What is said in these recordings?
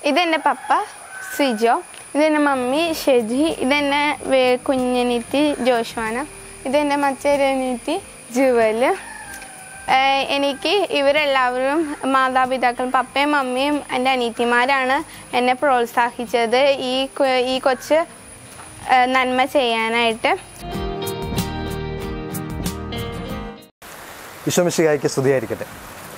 ഇതെൻ്റെ പപ്പ സിജോ ഇതെൻ്റെ മമ്മി ഷെജി ഇതെൻ്റെ വേ- കുഞ്ഞനിത്തി ജോഷ്വാന ഇതെൻ്റെ മച്ചരനിത്തി ജുവല് ഏഹ് എനിക്ക് ഇവരെല്ലാവരും മാതാപിതാക്കളും പപ്പയും മമ്മിയും എൻ്റെ അനീത്തിമാരാണ് എന്നെ പ്രോത്സാഹിച്ചത് ഈ കൊ- ഈ കൊച്ച് ഏഹ് നന്മ ചെയ്യാനായിട്ട് വിശ്വമിശികായ്ക്ക് സ്തുതിയായിരിക്കട്ടെ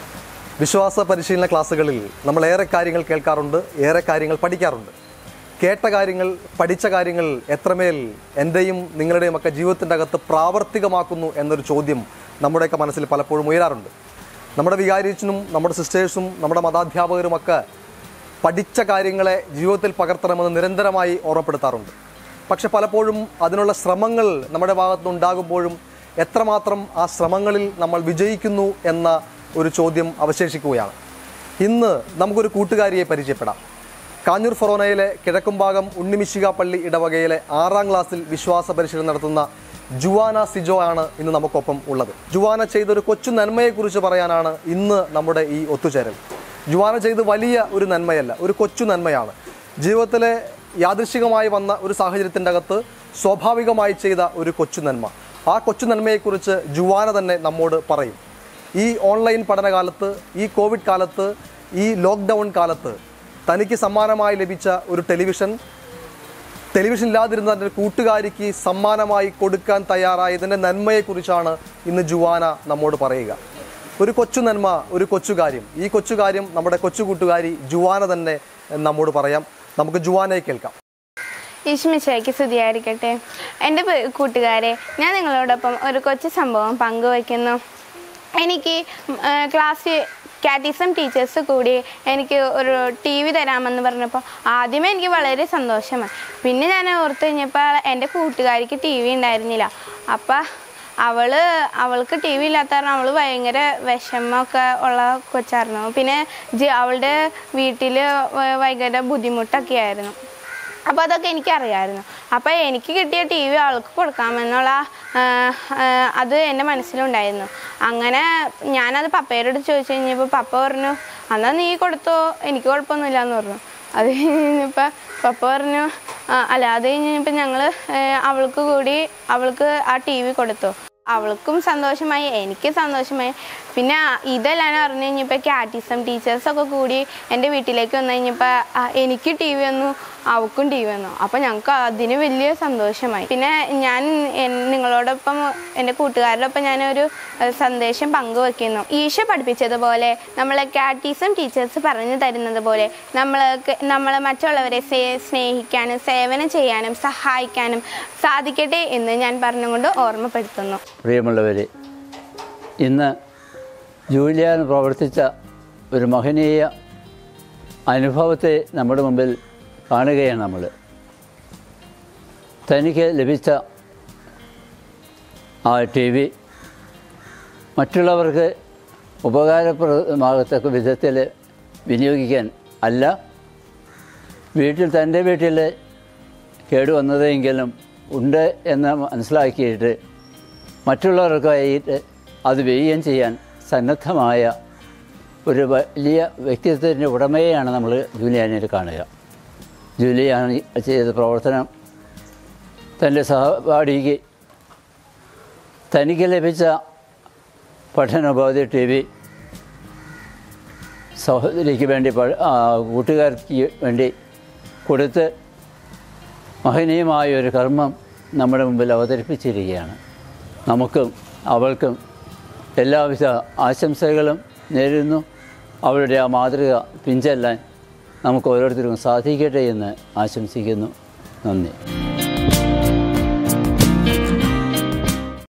വിശ്വാസ പരിശീലന ക്ലാസ്സുകളിൽ നമ്മൾ ഏറെ കാര്യങ്ങൾ കേൾക്കാറുണ്ട് ഏറെ കാര്യങ്ങൾ പഠിക്കാറുണ്ട് കേട്ട കാര്യങ്ങൾ പഠിച്ച കാര്യങ്ങൾ എത്രമേൽ എൻ്റെയും നിങ്ങളുടെയും ഒക്കെ ജീവിതത്തിൻ്റെ അകത്ത് പ്രാവർത്തികമാക്കുന്നു എന്നൊരു ചോദ്യം നമ്മുടെയൊക്കെ മനസ്സിൽ പലപ്പോഴും ഉയരാറുണ്ട് നമ്മുടെ വികാരിച്ചനും നമ്മുടെ സിസ്റ്റേഴ്സും നമ്മുടെ മതാധ്യാപകരുമൊക്കെ പഠിച്ച കാര്യങ്ങളെ ജീവിതത്തിൽ പകർത്തണമെന്ന് നിരന്തരമായി ഓർമ്മപ്പെടുത്താറുണ്ട് പക്ഷെ പലപ്പോഴും അതിനുള്ള ശ്രമങ്ങൾ നമ്മുടെ ഭാഗത്ത് ഉണ്ടാകുമ്പോഴും എത്രമാത്രം ആ ശ്രമങ്ങളിൽ നമ്മൾ വിജയിക്കുന്നു എന്ന ഒരു ചോദ്യം അവശേഷിക്കുകയാണ് ഇന്ന് നമുക്കൊരു കൂട്ടുകാരിയെ പരിചയപ്പെടാം കാഞ്ഞൂർ ഫൊറോനയിലെ കിഴക്കുംഭാഗം ഉണ്ണിമിശിക പള്ളി ഇടവകയിലെ ആറാം ക്ലാസ്സിൽ വിശ്വാസ പരിശീലനം നടത്തുന്ന ജുവാന സിജോ ആണ് ഇന്ന് നമുക്കൊപ്പം ഉള്ളത് ജുവാന ചെയ്തൊരു കൊച്ചു നന്മയെക്കുറിച്ച് പറയാനാണ് ഇന്ന് നമ്മുടെ ഈ ഒത്തുചേരൽ ജുവാന ചെയ്ത് വലിയ ഒരു നന്മയല്ല ഒരു കൊച്ചു നന്മയാണ് ജീവിതത്തിലെ യാദൃശികമായി വന്ന ഒരു സാഹചര്യത്തിൻ്റെ അകത്ത് സ്വാഭാവികമായി ചെയ്ത ഒരു കൊച്ചു നന്മ ആ കൊച്ചു നന്മയെക്കുറിച്ച് ജുവാന തന്നെ നമ്മോട് പറയും ഈ ഓൺലൈൻ പഠനകാലത്ത് ഈ കോവിഡ് കാലത്ത് ഈ ലോക്ക്ഡൗൺ കാലത്ത് തനിക്ക് സമ്മാനമായി ലഭിച്ച ഒരു ടെലിവിഷൻ ടെലിവിഷൻ ഇല്ലാതിരുന്ന തൻ്റെ കൂട്ടുകാരിക്ക് സമ്മാനമായി കൊടുക്കാൻ തയ്യാറായതിൻ്റെ നന്മയെക്കുറിച്ചാണ് ഇന്ന് ജുവാന നമ്മോട് പറയുക ഒരു കൊച്ചു നന്മ ഒരു കൊച്ചു കാര്യം ഈ കൊച്ചു കാര്യം നമ്മുടെ കൊച്ചു കൂട്ടുകാരി ജുവാന തന്നെ നമ്മോട് പറയാം നമുക്ക് ജുവാനയെ കേൾക്കാം ഈശ്മിശയ്ക്ക് സ്തുതിയായിരിക്കട്ടെ എൻ്റെ പേ- കൂട്ടുകാരെ ഞാൻ നിങ്ങളോടൊപ്പം ഒരു കൊച്ചു സംഭവം പങ്കുവയ്ക്കുന്നു എനിക്ക് ക്ലാസ് കാറ്റിസം ടീച്ചേഴ്സ് കൂടി എനിക്ക് ഒരു ടി വി തരാമെന്ന് പറഞ്ഞപ്പോൾ ആദ്യമേ എനിക്ക് വളരെ സന്തോഷമായി പിന്നെ ഞാൻ ഓർത്ത് കഴിഞ്ഞപ്പോൾ എൻ്റെ കൂട്ടുകാരിക്ക് ടി വി ഉണ്ടായിരുന്നില്ല അപ്പം അവള് അവൾക്ക് ടി വി ഇല്ലാത്ത കാരണം അവള് ഭയങ്കര വിഷമമൊക്കെ ഉള്ള കൊച്ചായിരുന്നു പിന്നെ ജി- അവളുടെ വീട്ടിൽ ഭയങ്കര ബുദ്ധിമുട്ടൊക്കെ ആയിരുന്നു അപ്പോൾ അതൊക്കെ എനിക്കറിയാമായിരുന്നു അപ്പോൾ എനിക്ക് കിട്ടിയ ടി വി അവൾക്ക് കൊടുക്കാമെന്നുള്ള ആ, ആ, അത് എൻ്റെ മനസ്സിലുണ്ടായിരുന്നു അങ്ങനെ ഞാനത് പപ്പയോട് ചോദിച്ചു കഴിഞ്ഞപ്പോൾ പപ്പ പറഞ്ഞു എന്നാൽ നീ കൊടുത്തോ എനിക്ക് കുഴപ്പമൊന്നുമില്ല എന്ന് പറഞ്ഞു അത് കഴിഞ്ഞപ്പോൾ പപ്പ പറഞ്ഞു "ആ, അല്ല അത് കഴിഞ്ഞപ്പോൾ ഞങ്ങൾ അവൾക്ക് കൂടി അവൾക്ക് ആ ടി വി കൊടുത്തു അവൾക്കും സന്തോഷമായി എനിക്ക് സന്തോഷമായി പിന്നെ ഇതെല്ലാം അറിഞ്ഞു കഴിഞ്ഞപ്പോൾ കാറ്റിസം ടീച്ചേഴ്സൊക്കെ കൂടി എൻ്റെ വീട്ടിലേക്ക് വന്നു കഴിഞ്ഞപ്പോൾ ആ, എനിക്ക് ടി വി വന്നു അവൾക്കും ടി വി വന്നു അപ്പോൾ ഞങ്ങൾക്ക് അതിന് വലിയ സന്തോഷമായി പിന്നെ ഞാൻ എൻ- നിങ്ങളോടൊപ്പം എൻ്റെ കൂട്ടുകാരോടൊപ്പം ഞാനൊരു ഏഹ്, സന്ദേശം പങ്കുവെക്കുന്നു ഈശോ പഠിപ്പിച്ചതുപോലെ നമ്മളെ കാറ്റീസം ടീച്ചേഴ്സ് പറഞ്ഞു തരുന്നത് പോലെ നമ്മൾ നമ്മൾ മറ്റുള്ളവരെ സേ- സ്നേഹിക്കാനും സേവനം ചെയ്യാനും സഹായിക്കാനും സാധിക്കട്ടെ എന്ന് ഞാൻ പറഞ്ഞുകൊണ്ട് ഓർമ്മപ്പെടുത്തുന്നു പ്രിയമുള്ളവരെ ഇന്ന് ജൂലിയാൻ പ്രവർത്തിച്ച ഒരു മഹനീയ അനുഭവത്തെ നമ്മുടെ മുമ്പിൽ കാണുകയാണ് നമ്മൾ തനിക്ക് ലഭിച്ച ആ ടി വി മറ്റുള്ളവർക്ക് ഉപകാരപ്രദമാകത്തക്ക വിധത്തിൽ വിനിയോഗിക്കാൻ അല്ല വീട്ടിൽ തൻ്റെ വീട്ടിൽ കേടുവന്നതെങ്കിലും ഉണ്ട് എന്ന് മനസ്സിലാക്കിയിട്ട് മറ്റുള്ളവർക്കായിട്ട് അത് വെയ്യം ചെയ്യാൻ സന്നദ്ധമായ ഒരു വലിയ വ്യക്തിത്വത്തിൻ്റെ ഉടമയെയാണ് നമ്മൾ ജൂലിയാനിൽ കാണുക ജൂലിയാൻ ചെയ്ത പ്രവർത്തനം തൻ്റെ സഹപാഠിക്ക് തനിക്ക് ലഭിച്ച പഠനോപാധി ടി വി സഹോദരിക്ക് വേണ്ടി പ- ആ, കൂട്ടുകാർക്ക് വേണ്ടി കൊടുത്ത് മഹനീയമായ ഒരു കർമ്മം നമ്മുടെ മുമ്പിൽ അവതരിപ്പിച്ചിരിക്കുകയാണ് നമുക്കും അവൾക്കും എല്ലാവിധ ആശംസകളും നേരുന്നു അവളുടെ ആ മാതൃക പിഞ്ചെല്ലാൻ നമുക്ക് ഓരോരുത്തർക്കും സാധിക്കട്ടെ എന്ന് ആശംസിക്കുന്നു നന്ദി